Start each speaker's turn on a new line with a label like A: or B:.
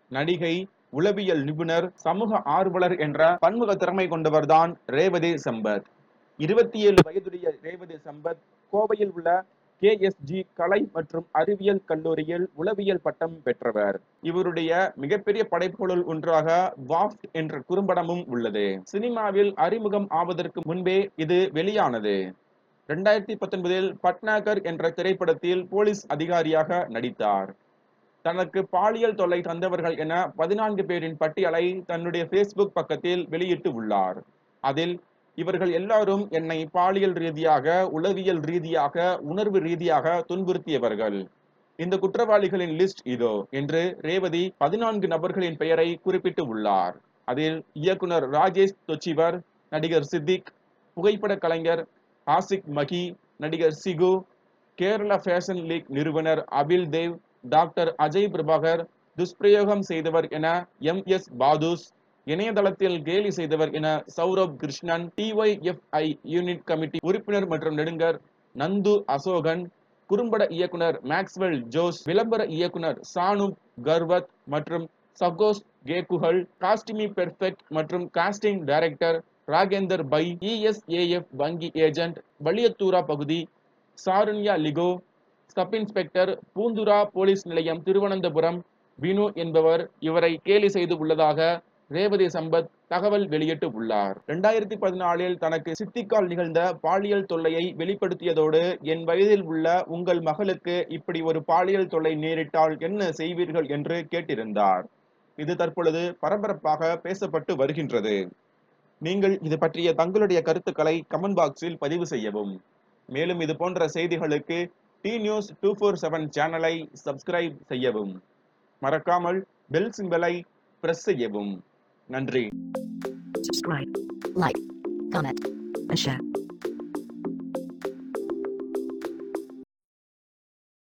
A: நடிகை உளவியல் நிபுணர் சமூக ஆர்வலர் என்ற பன்முக திறமை கொண்டவர்தான் ரேவதி சம்பத் இருபத்தி ஏழு வயதுடைய ரேவதி சம்பத் கோவையில் உள்ள கேஎஸ்ஜி கலை மற்றும் அறிவியல் கல்லூரியில் உளவியல் பட்டம் பெற்றவர் இவருடைய மிகப்பெரிய படைப்புகளுள் ஒன்றாக வாஃப்ட் என்ற குறும்படமும் உள்ளது சினிமாவில் அறிமுகம் ஆவதற்கு முன்பே இது வெளியானது இரண்டாயிரத்தி பத்தொன்பதில் பட்னாகர் என்ற திரைப்படத்தில் போலீஸ் அதிகாரியாக நடித்தார் தனக்கு பாலியல் தொல்லை தந்தவர்கள் என பதினான்கு பேரின் பட்டியலை தன்னுடைய ஃபேஸ்புக் பக்கத்தில் வெளியிட்டு உள்ளார் அதில் இவர்கள் எல்லாரும் என்னை பாலியல் ரீதியாக உளவியல் ரீதியாக உணர்வு ரீதியாக துன்புறுத்தியவர்கள் இந்த குற்றவாளிகளின் லிஸ்ட் இதோ என்று ரேவதி பதினான்கு நபர்களின் பெயரை குறிப்பிட்டு உள்ளார் அதில் இயக்குனர் ராஜேஷ் தொச்சிவர் நடிகர் சித்திக் புகைப்பட கலைஞர் ஆசிக் மகி நடிகர் சிகு கேரள ஃபேஷன் லீக் நிறுவனர் அபில் தேவ் டாக்டர் அஜய் பிரபாகர் துஷ்பிரயோகம் செய்தவர் என எம் எஸ் பாதுஸ் இணையதளத்தில் கேலி செய்தவர் என Saurabh Krishnan DYFI unit committee உறுப்பினர் மற்றும் நெடுங்கர் நந்து அசோகன் குறும்பட இயக்குனர் மேக்ஸ்வெல் ஜோஸ் விளம்பர இயக்குனர் சானு கர்வத் மற்றும் சகோஸ் கேக்குகள் காஸ்டிமி பெர்ஃபெக்ட் மற்றும் காஸ்டிங் டைரக்டர் ராகேந்தர் பை இஎஸ்ஏஎஃப் வங்கி ஏஜென்ட் வலியத்தூரா பகுதி சாருண்யா லிகோ சப் இன்ஸ்பெக்டர் பூந்துரா போலீஸ் நிலையம் திருவனந்தபுரம் வினு என்பவர் இவரை கேலி செய்து உள்ளதாக ரேவதி சம்பத் தகவல் வெளியிட்டு உள்ளார் இரண்டாயிரத்தி பதினாலில் தனக்கு சித்திக்கால் நிகழ்ந்த பாலியல் தொல்லையை வெளிப்படுத்தியதோடு என் வயதில் உள்ள உங்கள் மகளுக்கு இப்படி ஒரு பாலியல் தொல்லை நேரிட்டால் என்ன செய்வீர்கள் என்று கேட்டிருந்தார் இது தற்பொழுது பரபரப்பாக பேசப்பட்டு வருகின்றது நீங்கள் இது பற்றிய தங்களுடைய கருத்துக்களை கமெண்ட் பாக்ஸில் பதிவு செய்யவும் மேலும் இது போன்ற செய்திகளுக்கு T news two four seven சேனலை சப்ஸ்கிரைப் செய்யவும் மறக்காமல் பெல் சிம்பலை பிரஸ் செய்யவும் நன்றி
B: subscribe, like, comment, and share.